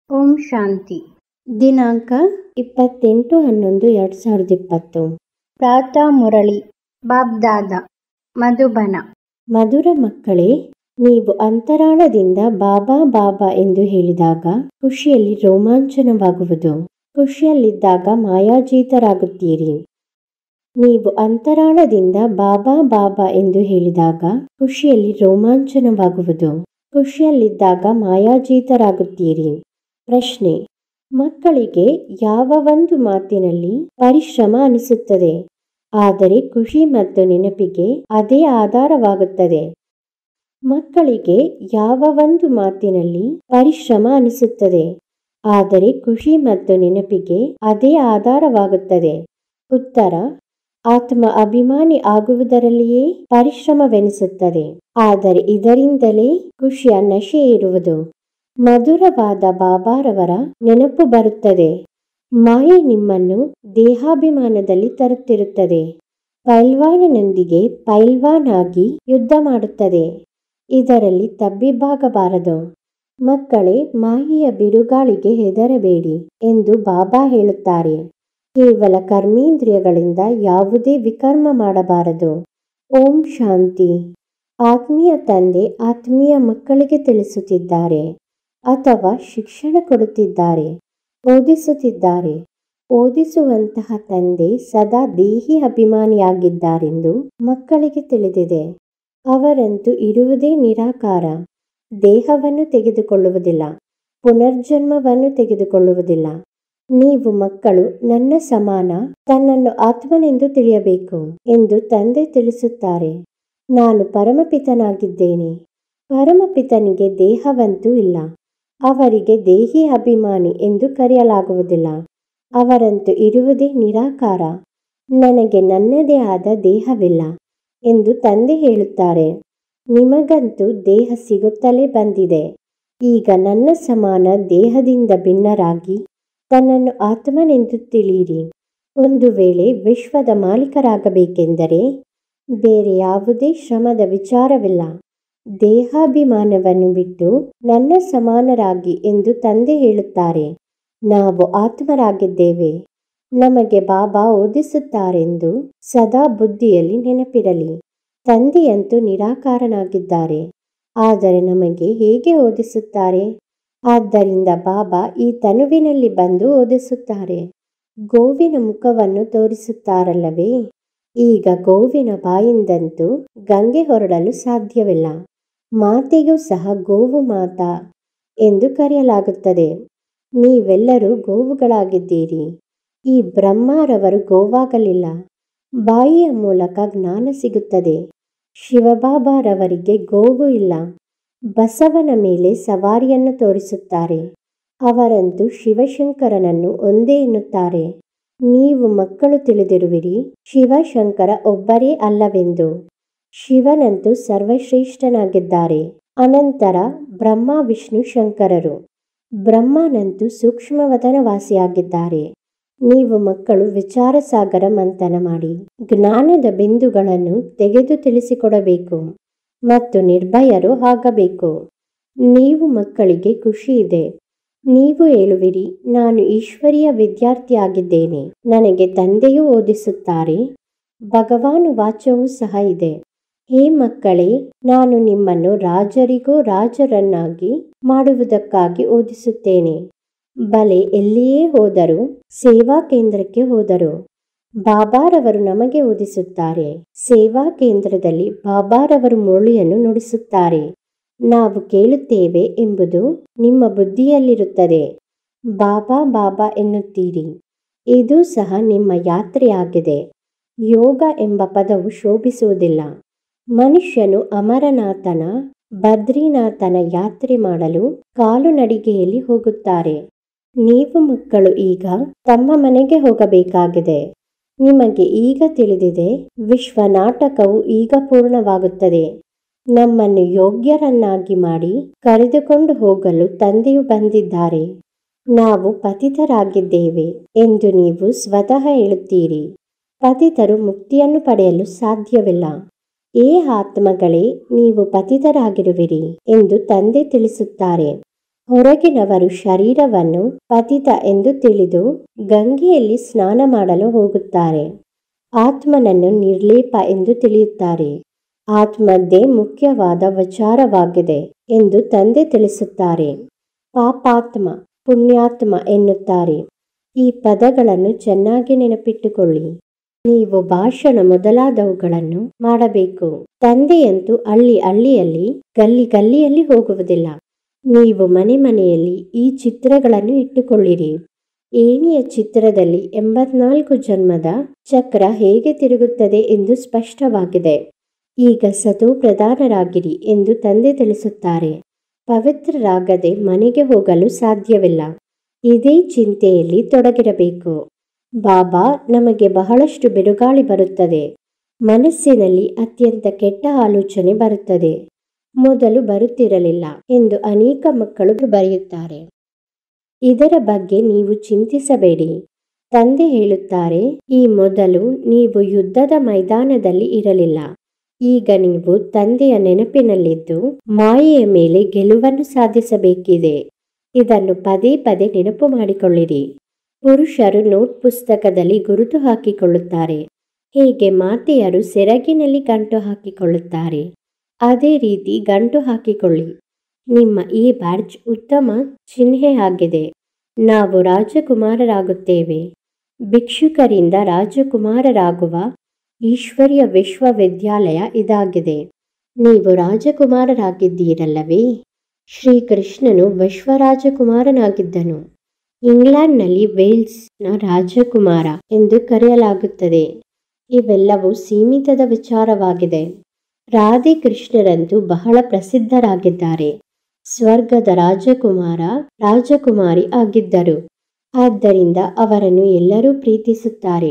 ಓಂ ಶಾಂತಿ ದಿನಾಂಕ ಇಪ್ಪತ್ತೆಂಟು ಹನ್ನೊಂದು ಎರಡು ಸಾವಿರದ ಇಪ್ಪತ್ತು ಪ್ರಾತಃ ಮುರಳಿ ಬಾಬ್ದಾದ ಮಧುಬನ ಮಧುರ ಮಕ್ಕಳೇ ನೀವು ಅಂತರಾಳದಿಂದ ಬಾಬಾ ಬಾಬಾ ಎಂದು ಹೇಳಿದಾಗ ಖುಷಿಯಲ್ಲಿ ರೋಮಾಂಚನವಾಗುವುದು ಖುಷಿಯಲ್ಲಿದ್ದಾಗ ಮಾಯಾಜೀತರಾಗುತ್ತೀರಿ ನೀವು ಅಂತರಾಳದಿಂದ ಬಾಬಾ ಬಾಬಾ ಎಂದು ಹೇಳಿದಾಗ ಖುಷಿಯಲ್ಲಿ ರೋಮಾಂಚನವಾಗುವುದು ಖುಷಿಯಲ್ಲಿದ್ದಾಗ ಮಾಯಾಜೀತರಾಗುತ್ತೀರಿ ಪ್ರಶ್ನೆ ಮಕ್ಕಳಿಗೆ ಯಾವ ಒಂದು ಮಾತಿನಲ್ಲಿ ಪರಿಶ್ರಮ ಅನಿಸುತ್ತದೆ ಆದರೆ ಖುಷಿ ಮತ್ತು ನೆನಪಿಗೆ ಅದೇ ಆಧಾರವಾಗುತ್ತದೆ ಮಕ್ಕಳಿಗೆ ಯಾವ ಒಂದು ಮಾತಿನಲ್ಲಿ ಪರಿಶ್ರಮ ಅನಿಸುತ್ತದೆ ಆದರೆ ಖುಷಿ ಮತ್ತು ನೆನಪಿಗೆ ಅದೇ ಆಧಾರವಾಗುತ್ತದೆ ಉತ್ತರ ಆತ್ಮ ಅಭಿಮಾನಿ ಆಗುವುದರಲ್ಲಿಯೇ ಪರಿಶ್ರಮವೆನಿಸುತ್ತದೆ ಆದರೆ ಇದರಿಂದಲೇ ಖುಷಿಯ ನಶೆ ಇರುವುದು ಮಧುರವಾದ ಬಾಬಾರವರ ನೆನಪು ಬರುತ್ತದೆ ಮಾಯೆ ನಿಮ್ಮನ್ನು ದೇಹಾಭಿಮಾನದಲ್ಲಿ ತರುತ್ತಿರುತ್ತದೆ ಪೈಲ್ವಾನನೊಂದಿಗೆ ಪೈಲ್ವಾನ್ ಆಗಿ ಯುದ್ಧ ಮಾಡುತ್ತದೆ ಇದರಲ್ಲಿ ತಬ್ಬಿಬ್ಬಾಗಬಾರದು ಮಕ್ಕಳೇ ಮಾಯೆಯ ಬಿರುಗಾಳಿಗೆ ಹೆದರಬೇಡಿ ಎಂದು ಬಾಬಾ ಹೇಳುತ್ತಾರೆ ಕೇವಲ ಕರ್ಮೇಂದ್ರಿಯಗಳಿಂದ ಯಾವುದೇ ವಿಕರ್ಮ ಮಾಡಬಾರದು ಓಂ ಶಾಂತಿ ಆತ್ಮೀಯ ತಂದೆ ಆತ್ಮೀಯ ಮಕ್ಕಳಿಗೆ ತಿಳಿಸುತ್ತಿದ್ದಾರೆ ಅಥವಾ ಶಿಕ್ಷಣ ಕೊಡುತ್ತಿದ್ದಾರೆ ಓದಿಸುತ್ತಿದ್ದಾರೆ ಓದಿಸುವಂತಹ ತಂದೆ ಸದಾ ದೇಹಿ ಅಭಿಮಾನಿಯಾಗಿದ್ದಾರೆಂದು ಮಕ್ಕಳಿಗೆ ತಿಳಿದಿದೆ ಅವರಂತೂ ಇರುವುದೇ ನಿರಾಕಾರ ದೇಹವನ್ನು ತೆಗೆದುಕೊಳ್ಳುವುದಿಲ್ಲ ಪುನರ್ಜನ್ಮವನ್ನು ತೆಗೆದುಕೊಳ್ಳುವುದಿಲ್ಲ ನೀವು ಮಕ್ಕಳು ನನ್ನ ಸಮಾನ ತನ್ನನ್ನು ಆತ್ಮನೆಂದು ತಿಳಿಯಬೇಕು ಎಂದು ತಂದೆ ತಿಳಿಸುತ್ತಾರೆ ನಾನು ಪರಮಪಿತನಾಗಿದ್ದೇನೆ ಪರಮಪಿತನಿಗೆ ದೇಹವಂತೂ ಇಲ್ಲ ಅವರಿಗೆ ದೇಹಿ ಅಭಿಮಾನಿ ಎಂದು ಕರೆಯಲಾಗುವುದಿಲ್ಲ ಅವರಂತೂ ಇರುವುದೇ ನಿರಾಕಾರ ನನಗೆ ನನ್ನದೇ ಆದ ದೇಹವಿಲ್ಲ ಎಂದು ತಂದೆ ಹೇಳುತ್ತಾರೆ ನಿಮಗಂತೂ ದೇಹ ಸಿಗುತ್ತಲೇ ಬಂದಿದೆ ಈಗ ನನ್ನ ಸಮಾನ ದೇಹದಿಂದ ಭಿನ್ನರಾಗಿ ತನ್ನನ್ನು ಆತ್ಮನೆಂದು ತಿಳಿಯಿರಿ ಒಂದು ವೇಳೆ ವಿಶ್ವದ ಮಾಲೀಕರಾಗಬೇಕೆಂದರೆ ಬೇರೆ ಯಾವುದೇ ಶ್ರಮದ ವಿಚಾರವಿಲ್ಲ ದೇಹಾಭಿಮಾನವನ್ನು ಬಿಟ್ಟು ನನ್ನ ಸಮಾನರಾಗಿ ಎಂದು ತಂದೆ ಹೇಳುತ್ತಾರೆ ನಾವು ಆತ್ಮರಾಗಿದ್ದೇವೆ ನಮಗೆ ಬಾಬಾ ಓದಿಸುತ್ತಾರೆಂದು ಸದಾ ಬುದ್ಧಿಯಲ್ಲಿ ನೆನಪಿರಲಿ ತಂದೆಯಂತೂ ನಿರಾಕಾರನಾಗಿದ್ದಾರೆ ಆದರೆ ನಮಗೆ ಹೇಗೆ ಓದಿಸುತ್ತಾರೆ ಆದ್ದರಿಂದ ಬಾಬಾ ಈ ತನುವಿನಲ್ಲಿ ಬಂದು ಓದಿಸುತ್ತಾರೆ ಗೋವಿನ ಮುಖವನ್ನು ತೋರಿಸುತ್ತಾರಲ್ಲವೇ ಈಗ ಗೋವಿನ ಬಾಯಿಂದಂತೂ ಗಂಗೆ ಹೊರಡಲು ಸಾಧ್ಯವಿಲ್ಲ ಮಾತೆಗೂ ಸಹ ಗೋವು ಮಾತಾ ಎಂದು ಕರೆಯಲಾಗುತ್ತದೆ ನೀವೆಲ್ಲರೂ ಗೋವುಗಳಾಗಿದ್ದೀರಿ ಈ ಬ್ರಹ್ಮಾರವರು ಗೋವಾಗಲಿಲ್ಲ ಬಾಯಿಯ ಮೂಲಕ ಜ್ಞಾನ ಸಿಗುತ್ತದೆ ಶಿವಬಾಬಾರವರಿಗೆ ಗೋವು ಇಲ್ಲ ಬಸವನ ಮೇಲೆ ಸವಾರಿಯನ್ನು ತೋರಿಸುತ್ತಾರೆ ಅವರಂತೂ ಶಿವಶಂಕರನನ್ನು ಒಂದೇ ಎನ್ನುತ್ತಾರೆ ನೀವು ಮಕ್ಕಳು ತಿಳಿದಿರುವಿರಿ ಶಿವಶಂಕರ ಒಬ್ಬರೇ ಅಲ್ಲವೆಂದು ಶಿವನಂತೂ ಸರ್ವಶ್ರೇಷ್ಠನಾಗಿದ್ದಾರೆ ಅನಂತರ ಬ್ರಹ್ಮ ವಿಷ್ಣು ಶಂಕರರು ಬ್ರಹ್ಮನಂತೂ ಸೂಕ್ಷ್ಮವತನವಾಸಿಯಾಗಿದ್ದಾರೆ ನೀವು ಮಕ್ಕಳು ವಿಚಾರ ಸಾಗರ ಮಂಥನ ಮಾಡಿ ಜ್ಞಾನದ ಬಿಂದುಗಳನ್ನು ತೆಗೆದು ತಿಳಿಸಿಕೊಡಬೇಕು ಮತ್ತು ನಿರ್ಭಯರು ಆಗಬೇಕು ನೀವು ಮಕ್ಕಳಿಗೆ ಖುಷಿ ಇದೆ ನೀವು ಹೇಳುವಿರಿ ನಾನು ಈಶ್ವರಿಯ ವಿದ್ಯಾರ್ಥಿಯಾಗಿದ್ದೇನೆ ನನಗೆ ತಂದೆಯೂ ಓದಿಸುತ್ತಾರೆ ಭಗವಾನ್ ವಾಚವೂ ಸಹ ಇದೆ ಹೇ ಮಕ್ಕಳೇ ನಾನು ನಿಮ್ಮನ್ನು ರಾಜರಿಗೂ ರಾಜರನ್ನಾಗಿ ಮಾಡುವುದಕ್ಕಾಗಿ ಓದಿಸುತ್ತೇನೆ ಬಲೆ ಎಲ್ಲಿಯೇ ಹೋದರೂ ಸೇವಾ ಕೇಂದ್ರಕ್ಕೆ ಹೋದರು ಬಾಬಾರವರು ನಮಗೆ ಓದಿಸುತ್ತಾರೆ ಸೇವಾ ಕೇಂದ್ರದಲ್ಲಿ ಬಾಬಾರವರು ಮುರಳಿಯನ್ನು ನುಡಿಸುತ್ತಾರೆ ನಾವು ಕೇಳುತ್ತೇವೆ ಎಂಬುದು ನಿಮ್ಮ ಬುದ್ಧಿಯಲ್ಲಿರುತ್ತದೆ ಬಾಬಾ ಬಾಬಾ ಎನ್ನುತ್ತೀರಿ ಇದು ಸಹ ನಿಮ್ಮ ಯಾತ್ರೆಯಾಗಿದೆ ಯೋಗ ಎಂಬ ಪದವು ಶೋಭಿಸುವುದಿಲ್ಲ ಮನುಷ್ಯನು ಅಮರನಾಥನ ಬದ್ರಿನಾಥನ ಯಾತ್ರೆ ಮಾಡಲು ಕಾಲು ನಡಿಗೆಯಲ್ಲಿ ಹೋಗುತ್ತಾರೆ ನೀವು ಮಕ್ಕಳು ಈಗ ತಮ್ಮ ಮನೆಗೆ ಹೋಗಬೇಕಾಗಿದೆ ನಿಮಗೆ ಈಗ ತಿಳಿದಿದೆ ವಿಶ್ವ ನಾಟಕವು ಈಗ ಪೂರ್ಣವಾಗುತ್ತದೆ ನಮ್ಮನ್ನು ಯೋಗ್ಯರನ್ನಾಗಿ ಮಾಡಿ ಕರೆದುಕೊಂಡು ಹೋಗಲು ತಂದೆಯು ಬಂದಿದ್ದಾರೆ ನಾವು ಪತಿತರಾಗಿದ್ದೇವೆ ಎಂದು ನೀವು ಸ್ವತಃ ಹೇಳುತ್ತೀರಿ ಪತಿತರು ಮುಕ್ತಿಯನ್ನು ಪಡೆಯಲು ಸಾಧ್ಯವಿಲ್ಲ ಏ ಆತ್ಮಗಳೇ ನೀವು ಪತಿತರಾಗಿರುವಿರಿ ಎಂದು ತಂದೆ ತಿಳಿಸುತ್ತಾರೆ ಹೊರಗಿನವರು ಶರೀರವನ್ನು ಪತಿತ ಎಂದು ತಿಳಿದು ಗಂಗೆಯಲ್ಲಿ ಸ್ನಾನ ಮಾಡಲು ಹೋಗುತ್ತಾರೆ ಆತ್ಮನನ್ನು ನಿರ್ಲೇಪ ಎಂದು ತಿಳಿಯುತ್ತಾರೆ ಆತ್ಮದ್ದೇ ಮುಖ್ಯವಾದ ವಿಚಾರವಾಗಿದೆ ಎಂದು ತಂದೆ ತಿಳಿಸುತ್ತಾರೆ ಪಾಪಾತ್ಮ ಪುಣ್ಯಾತ್ಮ ಎನ್ನುತ್ತಾರೆ ಈ ಪದಗಳನ್ನು ಚೆನ್ನಾಗಿ ನೆನಪಿಟ್ಟುಕೊಳ್ಳಿ ನೀವು ಭಾಷಣ ಮೊದಲಾದವುಗಳನ್ನು ಮಾಡಬೇಕು ತಂದೆಯಂತೂ ಹಳ್ಳಿ ಹಳ್ಳಿಯಲ್ಲಿ ಗಲ್ಲಿ ಗಲ್ಲಿಯಲ್ಲಿ ಹೋಗುವುದಿಲ್ಲ ನೀವು ಮನೆ ಮನೆಯಲ್ಲಿ ಈ ಚಿತ್ರಗಳನ್ನು ಇಟ್ಟುಕೊಳ್ಳಿರಿ ಏಣಿಯ ಚಿತ್ರದಲ್ಲಿ ಎಂಬತ್ನಾಲ್ಕು ಜನ್ಮದ ಚಕ್ರ ಹೇಗೆ ತಿರುಗುತ್ತದೆ ಎಂದು ಸ್ಪಷ್ಟವಾಗಿದೆ ಈಗ ಸತು ಪ್ರಧಾನರಾಗಿರಿ ಎಂದು ತಂದೆ ತಿಳಿಸುತ್ತಾರೆ ಪವಿತ್ರರಾಗದೆ ಮನೆಗೆ ಹೋಗಲು ಸಾಧ್ಯವಿಲ್ಲ ಇದೇ ಚಿಂತೆಯಲ್ಲಿ ತೊಡಗಿರಬೇಕು ಬಾಬಾ ನಮಗೆ ಬಹಳಷ್ಟು ಬಿರುಗಾಳಿ ಬರುತ್ತದೆ ಮನಸ್ಸಿನಲ್ಲಿ ಅತ್ಯಂತ ಕೆಟ್ಟ ಆಲೋಚನೆ ಬರುತ್ತದೆ ಮೊದಲು ಬರುತ್ತಿರಲಿಲ್ಲ ಎಂದು ಅನೇಕ ಮಕ್ಕಳು ಬರೆಯುತ್ತಾರೆ ಇದರ ಬಗ್ಗೆ ನೀವು ಚಿಂತಿಸಬೇಡಿ ತಂದೆ ಹೇಳುತ್ತಾರೆ ಈ ಮೊದಲು ನೀವು ಯುದ್ಧದ ಮೈದಾನದಲ್ಲಿ ಇರಲಿಲ್ಲ ಈಗ ನೀವು ತಂದೆಯ ನೆನಪಿನಲ್ಲಿದ್ದು ಮಾಯೆಯ ಮೇಲೆ ಗೆಲುವನ್ನು ಸಾಧಿಸಬೇಕಿದೆ ಇದನ್ನು ಪದೇ ಪದೇ ನೆನಪು ಮಾಡಿಕೊಳ್ಳಿರಿ ಪುರುಷರು ನೋಟ್ ಪುಸ್ತಕದಲ್ಲಿ ಗುರುತು ಹಾಕಿಕೊಳ್ಳುತ್ತಾರೆ ಹೀಗೆ ಮಾತೆಯರು ಸೆರಗಿನಲ್ಲಿ ಗಂಟು ಹಾಕಿಕೊಳ್ಳುತ್ತಾರೆ ಅದೇ ರೀತಿ ಗಂಟು ಹಾಕಿಕೊಳ್ಳಿ ನಿಮ್ಮ ಈ ಬ್ಯಾಡ್ಜ್ ಉತ್ತಮ ಚಿಹ್ನೆ ಆಗಿದೆ ನಾವು ರಾಜಕುಮಾರರಾಗುತ್ತೇವೆ ಭಿಕ್ಷುಕರಿಂದ ರಾಜಕುಮಾರರಾಗುವ ಈಶ್ವರ್ಯ ವಿಶ್ವವಿದ್ಯಾಲಯ ಇದಾಗಿದೆ ನೀವು ರಾಜಕುಮಾರರಾಗಿದ್ದೀರಲ್ಲವೇ ಶ್ರೀಕೃಷ್ಣನು ವಿಶ್ವರಾಜಕುಮಾರನಾಗಿದ್ದನು ಇಂಗ್ಲೆಂಡ್ನಲ್ಲಿ ವೇಲ್ಸ್ನ ರಾಜಕುಮಾರ ಎಂದು ಕರೆಯಲಾಗುತ್ತದೆ ಇವೆಲ್ಲವೂ ಸೀಮಿತದ ವಿಚಾರವಾಗಿದೆ ರಾಧೆ ಕೃಷ್ಣರಂತೂ ಬಹಳ ಪ್ರಸಿದ್ಧರಾಗಿದ್ದಾರೆ ಸ್ವರ್ಗದ ರಾಜಕುಮಾರ ರಾಜಕುಮಾರಿ ಆಗಿದ್ದರು ಆದ್ದರಿಂದ ಅವರನ್ನು ಎಲ್ಲರೂ ಪ್ರೀತಿಸುತ್ತಾರೆ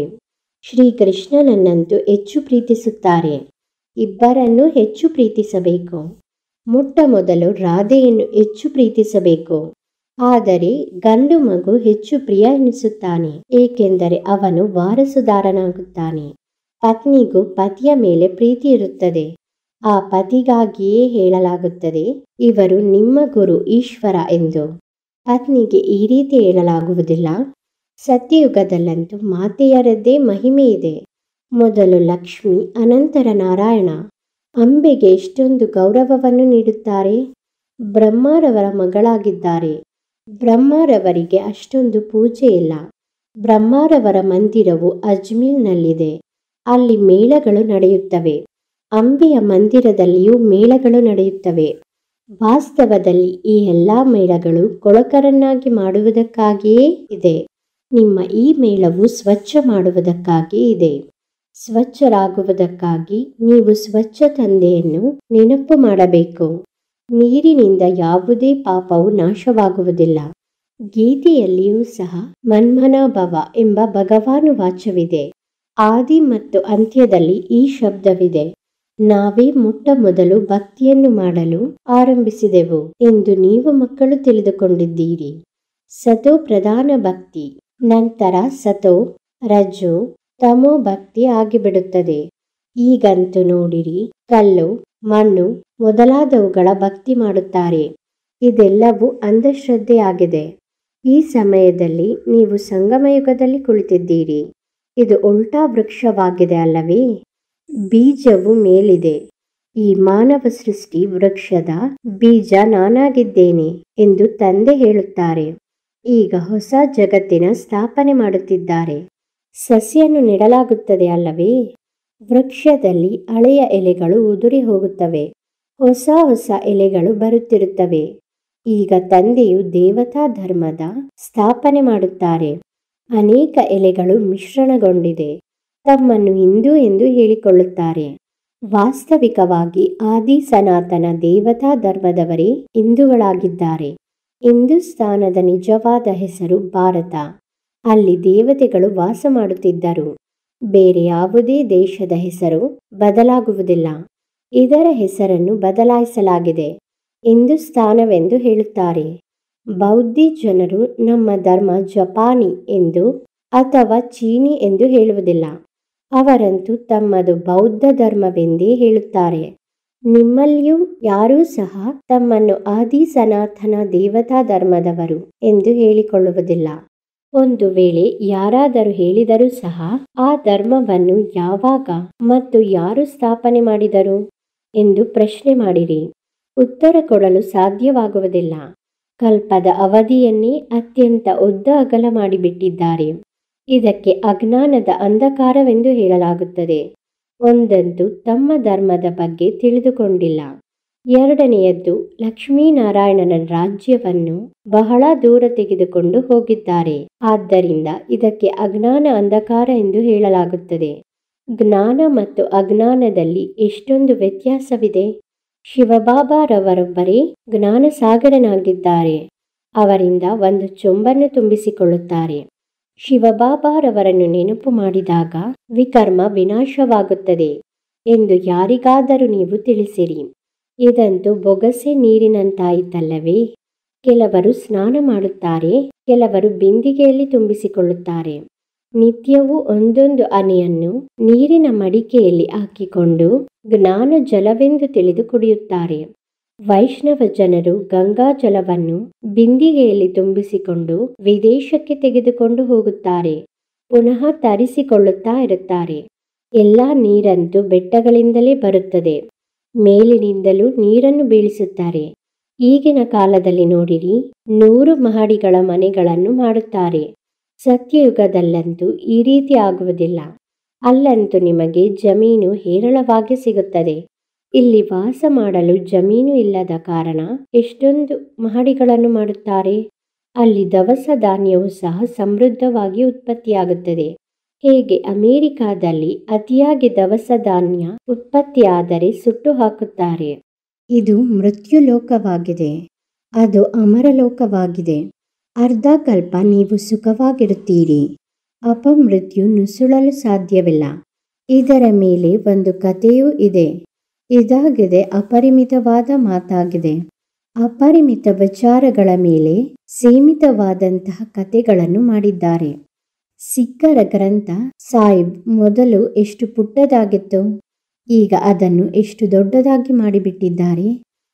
ಶ್ರೀಕೃಷ್ಣನನ್ನಂತೂ ಹೆಚ್ಚು ಪ್ರೀತಿಸುತ್ತಾರೆ ಇಬ್ಬರನ್ನೂ ಹೆಚ್ಚು ಪ್ರೀತಿಸಬೇಕು ಮೊಟ್ಟ ಮೊದಲು ರಾಧೆಯನ್ನು ಹೆಚ್ಚು ಪ್ರೀತಿಸಬೇಕು ಆದರೆ ಗಂಡು ಮಗು ಹೆಚ್ಚು ಪ್ರಿಯ ಎನಿಸುತ್ತಾನೆ ಏಕೆಂದರೆ ಅವನು ವಾರಸುದಾರನಾಗುತ್ತಾನೆ ಪತ್ನಿಗೂ ಪತಿಯ ಮೇಲೆ ಪ್ರೀತಿ ಇರುತ್ತದೆ ಆ ಪತಿಗಾಗಿಯೇ ಹೇಳಲಾಗುತ್ತದೆ ಇವರು ನಿಮ್ಮ ಗುರು ಈಶ್ವರ ಎಂದು ಪತ್ನಿಗೆ ಈ ರೀತಿ ಹೇಳಲಾಗುವುದಿಲ್ಲ ಸತ್ಯಯುಗದಲ್ಲಂತೂ ಮಾತೆಯರದ್ದೇ ಮಹಿಮೆ ಇದೆ ಮೊದಲು ಲಕ್ಷ್ಮಿ ಅನಂತರ ನಾರಾಯಣ ಅಂಬೆಗೆ ಎಷ್ಟೊಂದು ಗೌರವವನ್ನು ನೀಡುತ್ತಾರೆ ಬ್ರಹ್ಮರವರ ಮಗಳಾಗಿದ್ದಾರೆ ಬ್ರಹ್ಮರವರಿಗೆ ಅಷ್ಟೊಂದು ಪೂಜೆ ಇಲ್ಲ ಬ್ರಹ್ಮರವರ ಮಂದಿರವು ಅಜ್ಮೀರ್ನಲ್ಲಿದೆ ಅಲ್ಲಿ ಮೇಳಗಳು ನಡೆಯುತ್ತವೆ ಅಂಬೆಯ ಮಂದಿರದಲ್ಲಿಯೂ ಮೇಳಗಳು ನಡೆಯುತ್ತವೆ ವಾಸ್ತವದಲ್ಲಿ ಈ ಎಲ್ಲ ಮೇಳಗಳು ಕೊಳಕರನ್ನಾಗಿ ಮಾಡುವುದಕ್ಕಾಗಿಯೇ ಇದೆ ನಿಮ್ಮ ಈ ಮೇಳವು ಸ್ವಚ್ಛ ಮಾಡುವುದಕ್ಕಾಗಿ ಇದೆ ಸ್ವಚ್ಛರಾಗುವುದಕ್ಕಾಗಿ ನೀವು ಸ್ವಚ್ಛ ತಂದೆಯನ್ನು ನೆನಪು ಮಾಡಬೇಕು ನೀರಿನಿಂದ ಯಾವುದೇ ಪಾಪವು ನಾಶವಾಗುವುದಿಲ್ಲ ಗೀತೆಯಲ್ಲಿಯೂ ಸಹ ಮನ್ಮನಾಭವ ಎಂಬ ಭಗವಾನು ವಾಚವಿದೆ ಆದಿ ಮತ್ತು ಅಂತ್ಯದಲ್ಲಿ ಈ ಶಬ್ದವಿದೆ ನಾವೇ ಮೊಟ್ಟ ಮೊದಲು ಭಕ್ತಿಯನ್ನು ಮಾಡಲು ಆರಂಭಿಸಿದೆವು ಎಂದು ನೀವು ಮಕ್ಕಳು ತಿಳಿದುಕೊಂಡಿದ್ದೀರಿ ಸತೋ ಪ್ರಧಾನ ಭಕ್ತಿ ನಂತರ ಸತೋ ರಜೋ ತಮೋ ಭಕ್ತಿ ಆಗಿಬಿಡುತ್ತದೆ ಈಗಂತೂ ನೋಡಿರಿ ಕಲ್ಲು ಮಣ್ಣು ಮೊದಲಾದವುಗಳ ಭಕ್ತಿ ಮಾಡುತ್ತಾರೆ ಇದೆಲ್ಲವೂ ಅಂಧಶ್ರದ್ಧೆಯಾಗಿದೆ ಈ ಸಮಯದಲ್ಲಿ ನೀವು ಸಂಗಮಯುಗದಲ್ಲಿ ಕುಳಿತಿದ್ದೀರಿ ಇದು ಉಲ್ಟಾ ವೃಕ್ಷವಾಗಿದೆ ಅಲ್ಲವೇ ಬೀಜವು ಮೇಲಿದೆ ಈ ಮಾನವ ಸೃಷ್ಟಿ ವೃಕ್ಷದ ಬೀಜ ನಾನಾಗಿದ್ದೇನೆ ಎಂದು ತಂದೆ ಹೇಳುತ್ತಾರೆ ಈಗ ಹೊಸ ಜಗತ್ತಿನ ಸ್ಥಾಪನೆ ಮಾಡುತ್ತಿದ್ದಾರೆ ಸಸಿಯನ್ನು ನೆಡಲಾಗುತ್ತದೆ ಅಲ್ಲವೇ ವೃಕ್ಷದಲ್ಲಿ ಹಳೆಯ ಎಲೆಗಳು ಉದುರಿ ಹೋಗುತ್ತವೆ ಹೊಸ ಹೊಸ ಎಲೆಗಳು ಬರುತ್ತಿರುತ್ತವೆ ಈಗ ತಂದೆಯು ದೇವತಾ ಧರ್ಮದ ಸ್ಥಾಪನೆ ಮಾಡುತ್ತಾರೆ ಅನೇಕ ಎಲೆಗಳು ಮಿಶ್ರಣಗೊಂಡಿದೆ ತಮ್ಮನ್ನು ಹಿಂದೂ ಎಂದು ಹೇಳಿಕೊಳ್ಳುತ್ತಾರೆ ವಾಸ್ತವಿಕವಾಗಿ ಆದಿ ಸನಾತನ ದೇವತಾ ಧರ್ಮದವರೇ ಹಿಂದೂಗಳಾಗಿದ್ದಾರೆ ಹಿಂದೂಸ್ತಾನದ ನಿಜವಾದ ಹೆಸರು ಭಾರತ ಅಲ್ಲಿ ದೇವತೆಗಳು ವಾಸ ಮಾಡುತ್ತಿದ್ದರು ಬೇರೆ ಯಾವುದೇ ದೇಶದ ಹೆಸರು ಬದಲಾಗುವುದಿಲ್ಲ ಇದರ ಹೆಸರನ್ನು ಬದಲಾಯಿಸಲಾಗಿದೆ ಹಿಂದೂಸ್ತಾನವೆಂದು ಹೇಳುತ್ತಾರೆ ಬೌದ್ಧಿ ಜನರು ನಮ್ಮ ಧರ್ಮ ಜಪಾನಿ ಎಂದು ಅಥವಾ ಚೀನಿ ಎಂದು ಹೇಳುವುದಿಲ್ಲ ಅವರಂತೂ ತಮ್ಮದು ಬೌದ್ಧ ಧರ್ಮವೆಂದೇ ಹೇಳುತ್ತಾರೆ ನಿಮ್ಮಲ್ಲಿಯೂ ಯಾರೂ ಸಹ ತಮ್ಮನ್ನು ಆದಿ ಸನಾತನ ದೇವತಾ ಧರ್ಮದವರು ಎಂದು ಹೇಳಿಕೊಳ್ಳುವುದಿಲ್ಲ ಒಂದು ವೇಳೆ ಯಾರಾದರೂ ಹೇಳಿದರೂ ಸಹ ಆ ಧರ್ಮವನ್ನು ಯಾವಾಗ ಮತ್ತು ಯಾರು ಸ್ಥಾಪನೆ ಮಾಡಿದರು ಎಂದು ಪ್ರಶ್ನೆ ಮಾಡಿರಿ ಉತ್ತರ ಕೊಡಲು ಸಾಧ್ಯವಾಗುವುದಿಲ್ಲ ಕಲ್ಪದ ಅವಧಿಯನ್ನೇ ಅತ್ಯಂತ ಉದ್ದ ಅಗಲ ಮಾಡಿಬಿಟ್ಟಿದ್ದಾರೆ ಇದಕ್ಕೆ ಅಜ್ಞಾನದ ಅಂಧಕಾರವೆಂದು ಹೇಳಲಾಗುತ್ತದೆ ಒಂದಂತೂ ತಮ್ಮ ಧರ್ಮದ ಬಗ್ಗೆ ತಿಳಿದುಕೊಂಡಿಲ್ಲ ಎರಡನೆಯದ್ದು ಲಕ್ಷ್ಮೀನಾರಾಯಣನ ರಾಜ್ಯವನ್ನು ಬಹಳ ದೂರ ತೆಗೆದುಕೊಂಡು ಹೋಗಿದ್ದಾರೆ ಆದ್ದರಿಂದ ಇದಕ್ಕೆ ಅಜ್ಞಾನ ಅಂಧಕಾರ ಎಂದು ಹೇಳಲಾಗುತ್ತದೆ ಜ್ಞಾನ ಮತ್ತು ಅಜ್ಞಾನದಲ್ಲಿ ಎಷ್ಟೊಂದು ವ್ಯತ್ಯಾಸವಿದೆ ಶಿವಬಾಬಾರವರೊಬ್ಬರೇ ಜ್ಞಾನಸಾಗರನಾಗಿದ್ದಾರೆ ಅವರಿಂದ ಒಂದು ಚೊಂಬನ್ನು ತುಂಬಿಸಿಕೊಳ್ಳುತ್ತಾರೆ ಶಿವಬಾಬಾರವರನ್ನು ನೆನಪು ಮಾಡಿದಾಗ ವಿಕರ್ಮ ವಿನಾಶವಾಗುತ್ತದೆ ಎಂದು ಯಾರಿಗಾದರೂ ನೀವು ತಿಳಿಸಿರಿ ಇದಂತೂ ಬೊಗಸೆ ನೀರಿನಂತಾಯಿತಲ್ಲವೇ ಕೆಲವರು ಸ್ನಾನ ಮಾಡುತ್ತಾರೆ ಕೆಲವರು ಬಿಂದಿಗೆಯಲ್ಲಿ ತುಂಬಿಸಿಕೊಳ್ಳುತ್ತಾರೆ ನಿತ್ಯವೂ ಒಂದೊಂದು ಹನಿಯನ್ನು ನೀರಿನ ಮಡಿಕೆಯಲ್ಲಿ ಹಾಕಿಕೊಂಡು ಜ್ಞಾನ ಜಲವೆಂದು ತಿಳಿದು ಕುಡಿಯುತ್ತಾರೆ ವೈಷ್ಣವ ಜನರು ಗಂಗಾ ಜಲವನ್ನು ಬಿಂದಿಗೆಯಲ್ಲಿ ತುಂಬಿಸಿಕೊಂಡು ವಿದೇಶಕ್ಕೆ ತೆಗೆದುಕೊಂಡು ಹೋಗುತ್ತಾರೆ ಪುನಃ ತರಿಸಿಕೊಳ್ಳುತ್ತಾ ಇರುತ್ತಾರೆ ಎಲ್ಲ ನೀರಂತೂ ಬೆಟ್ಟಗಳಿಂದಲೇ ಬರುತ್ತದೆ ಮೇಲಿನಿಂದಲೂ ನೀರನ್ನು ಬೀಳಿಸುತ್ತಾರೆ ಈಗಿನ ಕಾಲದಲ್ಲಿ ನೋಡಿರಿ ನೂರು ಮಹಡಿಗಳ ಮನೆಗಳನ್ನು ಮಾಡುತ್ತಾರೆ ಸತ್ಯಯುಗದಲ್ಲಂತೂ ಈ ರೀತಿ ಆಗುವುದಿಲ್ಲ ಅಲ್ಲಂತೂ ನಿಮಗೆ ಜಮೀನು ಹೇರಳವಾಗಿ ಸಿಗುತ್ತದೆ ಇಲ್ಲಿ ವಾಸ ಮಾಡಲು ಜಮೀನು ಇಲ್ಲದ ಕಾರಣ ಎಷ್ಟೊಂದು ಮಹಡಿಗಳನ್ನು ಮಾಡುತ್ತಾರೆ ಅಲ್ಲಿ ದವಸ ಧಾನ್ಯವು ಸಹ ಸಮೃದ್ಧವಾಗಿ ಉತ್ಪತ್ತಿಯಾಗುತ್ತದೆ ಹೇಗೆ ಅಮೆರಿಕಾದಲ್ಲಿ ಅತಿಯಾಗಿ ದವಸ ಧಾನ್ಯ ಉತ್ಪತ್ತಿಯಾದರೆ ಸುಟ್ಟು ಹಾಕುತ್ತಾರೆ ಇದು ಮೃತ್ಯುಲೋಕವಾಗಿದೆ ಅದು ಅಮರಲೋಕವಾಗಿದೆ ಅರ್ಧ ಕಲ್ಪ ನೀವು ಸುಖವಾಗಿರುತ್ತೀರಿ ಅಪಮೃತ್ಯು ನುಸುಳಲು ಸಾಧ್ಯವಿಲ್ಲ ಇದರ ಮೇಲೆ ಒಂದು ಕಥೆಯೂ ಇದೆ ಇದಾಗಿದೆ ಅಪರಿಮಿತವಾದ ಮಾತಾಗಿದೆ ಅಪರಿಮಿತ ವಿಚಾರಗಳ ಮೇಲೆ ಸೀಮಿತವಾದಂತಹ ಕಥೆಗಳನ್ನು ಮಾಡಿದ್ದಾರೆ ಸಿಖ್ಖರ ಗ್ರಂಥ ಸಾಹಿಬ್ ಮೊದಲು ಎಷ್ಟು ಪುಟ್ಟದಾಗಿತ್ತು ಈಗ ಅದನ್ನು ಎಷ್ಟು ದೊಡ್ಡದಾಗಿ ಮಾಡಿಬಿಟ್ಟಿದ್ದಾರೆ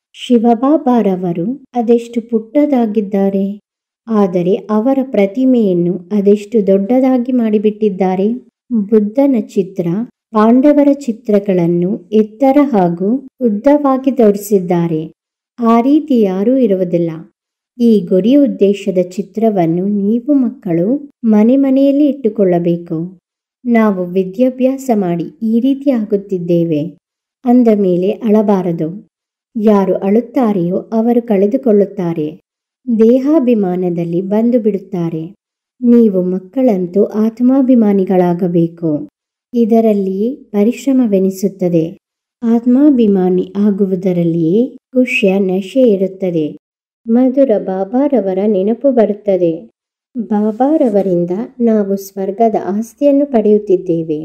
ಶಿವಬಾಬಾರವರು ಅದೆಷ್ಟು ಪುಟ್ಟದಾಗಿದ್ದಾರೆ ಆದರೆ ಅವರ ಪ್ರತಿಮೆಯನ್ನು ಅದೆಷ್ಟು ದೊಡ್ಡದಾಗಿ ಮಾಡಿಬಿಟ್ಟಿದ್ದಾರೆ ಬುದ್ಧನ ಚಿತ್ರ ಪಾಂಡವರ ಚಿತ್ರಗಳನ್ನು ಎತ್ತರ ಹಾಗೂ ಉದ್ದವಾಗಿ ತೋರಿಸಿದ್ದಾರೆ ಆ ರೀತಿ ಯಾರೂ ಇರುವುದಿಲ್ಲ ಈ ಗುರಿ ಉದ್ದೇಶದ ಚಿತ್ರವನ್ನು ನೀವು ಮಕ್ಕಳು ಮನೆ ಮನೆಯಲ್ಲಿ ಇಟ್ಟುಕೊಳ್ಳಬೇಕು ನಾವು ವಿದ್ಯಾಭ್ಯಾಸ ಮಾಡಿ ಈ ರೀತಿ ಆಗುತ್ತಿದ್ದೇವೆ ಅಂದ ಮೇಲೆ ಅಳಬಾರದು ಯಾರು ಅಳುತ್ತಾರೆಯೋ ಅವರು ಕಳೆದುಕೊಳ್ಳುತ್ತಾರೆ ದೇಹಾಭಿಮಾನದಲ್ಲಿ ಬಂದು ಬಿಡುತ್ತಾರೆ ನೀವು ಮಕ್ಕಳಂತೂ ಆತ್ಮಾಭಿಮಾನಿಗಳಾಗಬೇಕು ಇದರಲ್ಲಿಯೇ ಪರಿಶ್ರಮವೆನಿಸುತ್ತದೆ ಆತ್ಮಾಭಿಮಾನಿ ಆಗುವುದರಲ್ಲಿಯೇ ಖುಷಿಯ ನಶೆ ಇರುತ್ತದೆ ಮಧುರ ಬಾಬಾರವರ ನೆನಪು ಬರುತ್ತದೆ ಬಾಬಾರವರಿಂದ ನಾವು ಸ್ವರ್ಗದ ಆಸ್ತಿಯನ್ನು ಪಡೆಯುತ್ತಿದ್ದೇವೆ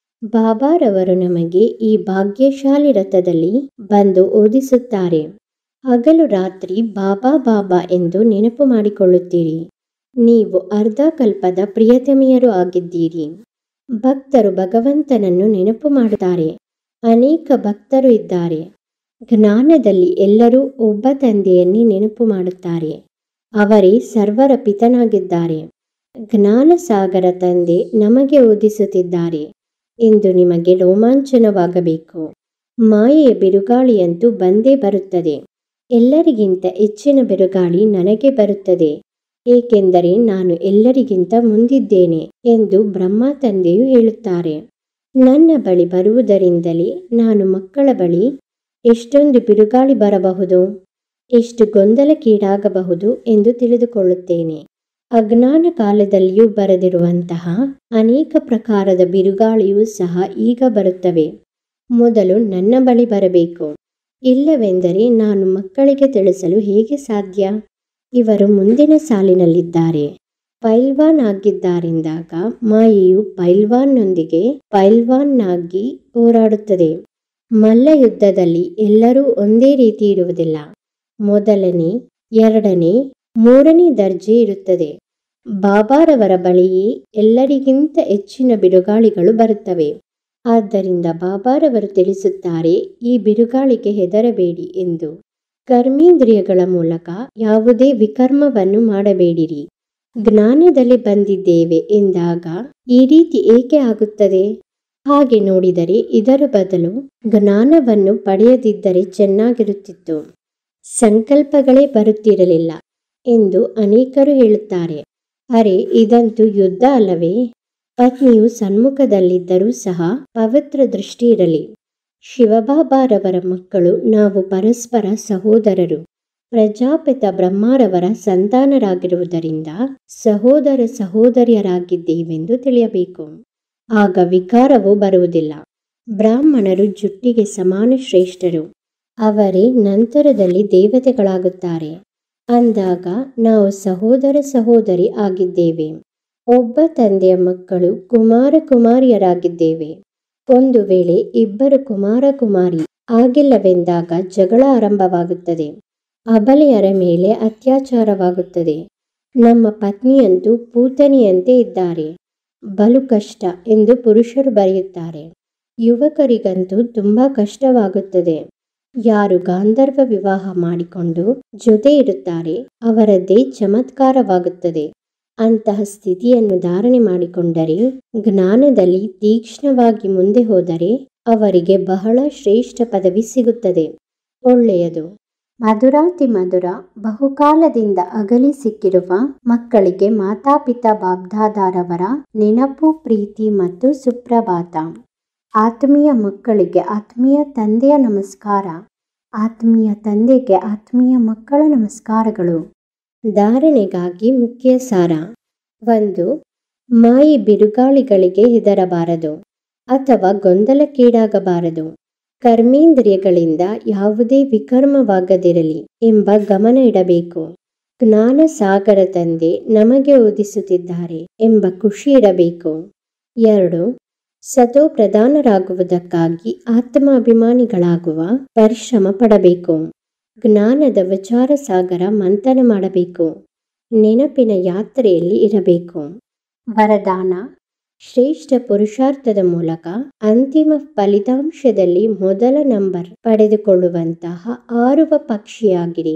ಬಾಬಾರವರು ನಮಗೆ ಈ ಭಾಗ್ಯಶಾಲಿ ರಥದಲ್ಲಿ ಬಂದು ಓದಿಸುತ್ತಾರೆ ಹಗಲು ರಾತ್ರಿ ಬಾಬಾ ಬಾಬಾ ಎಂದು ನೆನಪು ಮಾಡಿಕೊಳ್ಳುತ್ತೀರಿ ನೀವು ಅರ್ಧ ಕಲ್ಪದ ಪ್ರಿಯತಮೆಯರು ಆಗಿದ್ದೀರಿ ಭಕ್ತರು ಭಗವಂತನನ್ನು ನೆನಪು ಮಾಡುತ್ತಾರೆ ಅನೇಕ ಭಕ್ತರು ಇದ್ದಾರೆ ಜ್ಞಾನದಲ್ಲಿ ಎಲ್ಲರೂ ಒಬ್ಬ ತಂದೆಯನ್ನೇ ನೆನಪು ಮಾಡುತ್ತಾರೆ ಅವರೇ ಸರ್ವರ ಪಿತನಾಗಿದ್ದಾರೆ ಜ್ಞಾನ ಸಾಗರ ತಂದೆ ನಮಗೆ ಓದಿಸುತ್ತಿದ್ದಾರೆ ಎಂದು ನಿಮಗೆ ರೋಮಾಂಚನವಾಗಬೇಕು ಮಾಯೆಯ ಬಿರುಗಾಳಿಯಂತೂ ಬಂದೇ ಬರುತ್ತದೆ ಎಲ್ಲರಿಗಿಂತ ಹೆಚ್ಚಿನ ಬಿರುಗಾಳಿ ನನಗೆ ಬರುತ್ತದೆ ಏಕೆಂದರೆ ನಾನು ಎಲ್ಲರಿಗಿಂತ ಮುಂದಿದ್ದೇನೆ ಎಂದು ಬ್ರಹ್ಮ ತಂದೆಯು ಹೇಳುತ್ತಾರೆ ನನ್ನ ಬಳಿ ಬರುವುದರಿಂದಲೇ ನಾನು ಮಕ್ಕಳ ಬಳಿ ಎಷ್ಟೊಂದು ಬಿರುಗಾಳಿ ಬರಬಹುದು ಎಷ್ಟು ಗೊಂದಲಕ್ಕೀಡಾಗಬಹುದು ಎಂದು ತಿಳಿದುಕೊಳ್ಳುತ್ತೇನೆ ಅಜ್ಞಾನ ಕಾಲದಲ್ಲಿಯೂ ಬರೆದಿರುವಂತಹ ಅನೇಕ ಪ್ರಕಾರದ ಬಿರುಗಾಳಿಯೂ ಸಹ ಈಗ ಬರುತ್ತವೆ ಮೊದಲು ನನ್ನ ಬಳಿ ಬರಬೇಕು ಇಲ್ಲವೆಂದರೆ ನಾನು ಮಕ್ಕಳಿಗೆ ತಿಳಿಸಲು ಹೇಗೆ ಸಾಧ್ಯ ಇವರು ಮುಂದಿನ ಸಾಲಿನಲ್ಲಿದ್ದಾರೆ ಪೈಲ್ವಾನ್ ಆಗಿದ್ದಾರೆಂದಾಗ ಮಾಯೆಯು ಪೈಲ್ವಾನ್ನೊಂದಿಗೆ ಪೈಲ್ವಾನ್ನಾಗಿ ಹೋರಾಡುತ್ತದೆ ಮಲ್ಲ ಯುದ್ಧದಲ್ಲಿ ಎಲ್ಲರೂ ಒಂದೇ ರೀತಿ ಇರುವುದಿಲ್ಲ ಮೊದಲನೇ ಎರಡನೇ ಮೂರನೇ ದರ್ಜೆ ಇರುತ್ತದೆ ಬಾಬಾರವರ ಬಳಿಯೇ ಎಲ್ಲರಿಗಿಂತ ಹೆಚ್ಚಿನ ಬಿರುಗಾಳಿಗಳು ಬರುತ್ತವೆ ಆದ್ದರಿಂದ ಬಾಬಾರವರು ತಿಳಿಸುತ್ತಾರೆ ಈ ಬಿರುಗಾಳಿಗೆ ಹೆದರಬೇಡಿ ಎಂದು ಕರ್ಮೇಂದ್ರಿಯಗಳ ಮೂಲಕ ಯಾವುದೇ ವಿಕರ್ಮವನ್ನು ಮಾಡಬೇಡಿರಿ ಜ್ಞಾನದಲ್ಲಿ ಬಂದಿದ್ದೇವೆ ಎಂದಾಗ ಈ ರೀತಿ ಏಕೆ ಆಗುತ್ತದೆ ಹಾಗೆ ನೋಡಿದರೆ ಇದರ ಬದಲು ಜ್ಞಾನವನ್ನು ಪಡೆಯದಿದ್ದರೆ ಚೆನ್ನಾಗಿರುತ್ತಿತ್ತು ಸಂಕಲ್ಪಗಳೇ ಬರುತ್ತಿರಲಿಲ್ಲ ಎಂದು ಅನೇಕರು ಹೇಳುತ್ತಾರೆ ಅರೆ ಇದಂತೂ ಯುದ್ಧ ಅಲ್ಲವೇ ಪತ್ನಿಯು ಸನ್ಮುಖದಲ್ಲಿದ್ದರೂ ಸಹ ಪವಿತ್ರ ದೃಷ್ಟಿ ಇರಲಿ ಶಿವಬಾಬಾರವರ ಮಕ್ಕಳು ನಾವು ಪರಸ್ಪರ ಸಹೋದರರು ಪ್ರಜಾಪಿತ ಬ್ರಹ್ಮಾರವರ ಸಂತಾನರಾಗಿರುವುದರಿಂದ ಸಹೋದರ ಸಹೋದರಿಯರಾಗಿದ್ದೇವೆಂದು ತಿಳಿಯಬೇಕು ಆಗ ವಿಕಾರವು ಬರುವುದಿಲ್ಲ ಬ್ರಾಹ್ಮಣರು ಜುಟ್ಟಿಗೆ ಸಮಾನ ಶ್ರೇಷ್ಠರು ಅವರೇ ನಂತರದಲ್ಲಿ ದೇವತೆಗಳಾಗುತ್ತಾರೆ ಅಂದಾಗ ನಾವು ಸಹೋದರ ಸಹೋದರಿ ಆಗಿದ್ದೇವೆ ಒಬ್ಬ ತಂದೆಯ ಮಕ್ಕಳು ಕುಮಾರ ಕುಮಾರಿಯರಾಗಿದ್ದೇವೆ ಒಂದು ವೇಳೆ ಇಬ್ಬರು ಕುಮಾರ ಕುಮಾರಿ ಆಗಿಲ್ಲವೆಂದಾಗ ಜಗಳ ಆರಂಭವಾಗುತ್ತದೆ ಅಬಲೆಯರ ಮೇಲೆ ಅತ್ಯಾಚಾರವಾಗುತ್ತದೆ ನಮ್ಮ ಪತ್ನಿಯಂತೂ ಪೂತನಿಯಂತೆ ಇದ್ದಾರೆ ಬಲು ಕಷ್ಟ ಎಂದು ಪುರುಷರು ಬರೆಯುತ್ತಾರೆ ಯುವಕರಿಗಂತೂ ತುಂಬಾ ಕಷ್ಟವಾಗುತ್ತದೆ ಯಾರು ಗಾಂಧರ್ವ ವಿವಾಹ ಮಾಡಿಕೊಂಡು ಜೊತೆ ಇರುತ್ತಾರೆ ಅವರದ್ದೇ ಚಮತ್ಕಾರವಾಗುತ್ತದೆ ಅಂತಹ ಸ್ಥಿತಿಯನ್ನು ಧಾರಣೆ ಮಾಡಿಕೊಂಡರೆ ಜ್ಞಾನದಲ್ಲಿ ತೀಕ್ಷ್ಣವಾಗಿ ಮುಂದೆ ಹೋದರೆ ಅವರಿಗೆ ಬಹಳ ಶ್ರೇಷ್ಠ ಪದವಿ ಸಿಗುತ್ತದೆ ಒಳ್ಳೆಯದು ಮಧುರಾತಿ ಮಧುರ ಬಹುಕಾಲದಿಂದ ಅಗಲಿ ಸಿಕ್ಕಿರುವ ಮಕ್ಕಳಿಗೆ ಮಾತಾಪಿತಾ ಬಾಬ್ದಾದಾರವರ ನೆನಪು ಪ್ರೀತಿ ಮತ್ತು ಸುಪ್ರಭಾತ ಆತ್ಮೀಯ ಮಕ್ಕಳಿಗೆ ಆತ್ಮೀಯ ತಂದೆಯ ನಮಸ್ಕಾರ ಆತ್ಮೀಯ ತಂದೆಗೆ ಆತ್ಮೀಯ ಮಕ್ಕಳ ನಮಸ್ಕಾರಗಳು ಧಾರಣೆಗಾಗಿ ಮುಖ್ಯ ಸಾರ ಒಂದು ಮಾಯಿ ಬಿರುಗಾಳಿಗಳಿಗೆ ಹೆದರಬಾರದು ಅಥವಾ ಗೊಂದಲಕ್ಕೀಡಾಗಬಾರದು ಕರ್ಮೇಂದ್ರಿಯಗಳಿಂದ ಯಾವುದೇ ವಿಕರ್ಮವಾಗದಿರಲಿ ಎಂಬ ಗಮನ ಇಡಬೇಕು ಜ್ಞಾನ ಸಾಗರ ತಂದೆ ನಮಗೆ ಓದಿಸುತ್ತಿದ್ದಾರೆ ಎಂಬ ಖುಷಿ ಇರಬೇಕು ಎರಡು ಸತೋ ಪ್ರಧಾನರಾಗುವುದಕ್ಕಾಗಿ ಆತ್ಮಾಭಿಮಾನಿಗಳಾಗುವ ಪರಿಶ್ರಮ ಪಡಬೇಕು ಜ್ಞಾನದ ವಿಚಾರ ಸಾಗರ ಮಂಥನ ಮಾಡಬೇಕು ನೆನಪಿನ ಯಾತ್ರೆಯಲ್ಲಿ ಇರಬೇಕು ವರದಾನ ಶ್ರೇಷ್ಠ ಪುರುಷಾರ್ಥದ ಮೂಲಕ ಅಂತಿಮ ಫಲಿತಾಂಶದಲ್ಲಿ ಮೊದಲ ನಂಬರ್ ಪಡೆದುಕೊಳ್ಳುವಂತಹ ಆರುವ ಪಕ್ಷಿಯಾಗಿರಿ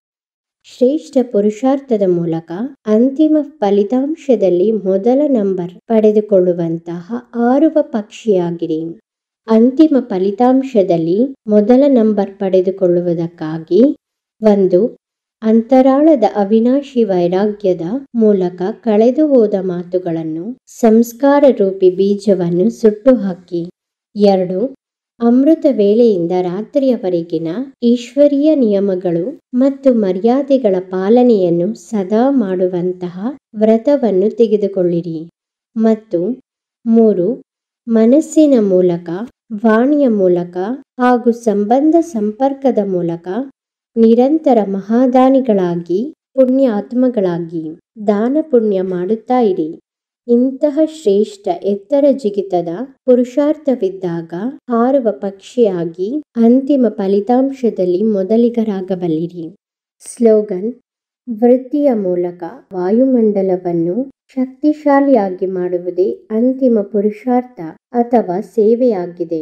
ಶ್ರೇಷ್ಠ ಪುರುಷಾರ್ಥದ ಮೂಲಕ ಅಂತಿಮ ಫಲಿತಾಂಶದಲ್ಲಿ ಮೊದಲ ನಂಬರ್ ಪಡೆದುಕೊಳ್ಳುವಂತಹ ಆರುವ ಪಕ್ಷಿಯಾಗಿರಿ ಅಂತಿಮ ಫಲಿತಾಂಶದಲ್ಲಿ ಮೊದಲ ನಂಬರ್ ಪಡೆದುಕೊಳ್ಳುವುದಕ್ಕಾಗಿ ಒಂದು ಅಂತರಾಳದ ಅವಿನಾಶಿ ವೈರಾಗ್ಯದ ಮೂಲಕ ಕಳೆದು ಹೋದ ಮಾತುಗಳನ್ನು ಸಂಸ್ಕಾರ ರೂಪಿ ಬೀಜವನ್ನು ಸುಟ್ಟು ಹಾಕಿ ಎರಡು ಅಮೃತ ವೇಳೆಯಿಂದ ರಾತ್ರಿಯವರೆಗಿನ ಈಶ್ವರೀಯ ನಿಯಮಗಳು ಮತ್ತು ಮರ್ಯಾದೆಗಳ ಪಾಲನೆಯನ್ನು ಸದಾ ಮಾಡುವಂತಹ ವ್ರತವನ್ನು ತೆಗೆದುಕೊಳ್ಳಿರಿ ಮತ್ತು ಮೂರು ಮನಸ್ಸಿನ ಮೂಲಕ ವಾಣಿಯ ಮೂಲಕ ಹಾಗೂ ಸಂಬಂಧ ಸಂಪರ್ಕದ ಮೂಲಕ ನಿರಂತರ ಮಹಾದಾನಿಗಳಾಗಿ ಪುಣ್ಯ ಆತ್ಮಗಳಾಗಿ ದಾನ ಪುಣ್ಯ ಮಾಡುತ್ತಾ ಇರಿ ಇಂತಹ ಶ್ರೇಷ್ಠ ಎತ್ತರ ಜಿಗಿತದ ಪುರುಷಾರ್ಥವಿದ್ದಾಗ ಹಾರುವ ಪಕ್ಷಿಯಾಗಿ ಅಂತಿಮ ಫಲಿತಾಂಶದಲ್ಲಿ ಮೊದಲಿಗರಾಗಬಲ್ಲಿರಿ ಸ್ಲೋಗನ್ ವೃತ್ತಿಯ ಮೂಲಕ ವಾಯುಮಂಡಲವನ್ನು ಶಕ್ತಿಶಾಲಿಯಾಗಿ ಮಾಡುವುದೇ ಅಂತಿಮ ಪುರುಷಾರ್ಥ ಅಥವಾ ಸೇವೆಯಾಗಿದೆ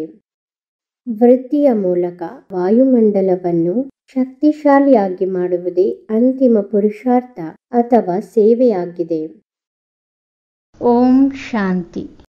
ವೃತ್ತಿಯ ಮೂಲಕ ವಾಯುಮಂಡಲವನ್ನು ಶಕ್ತಿಶಾಲಿಯಾಗಿ ಮಾಡುವುದೇ ಅಂತಿಮ ಪುರುಷಾರ್ಥ ಅಥವಾ ಸೇವೆಯಾಗಿದೆ ಓಂ ಶಾಂತಿ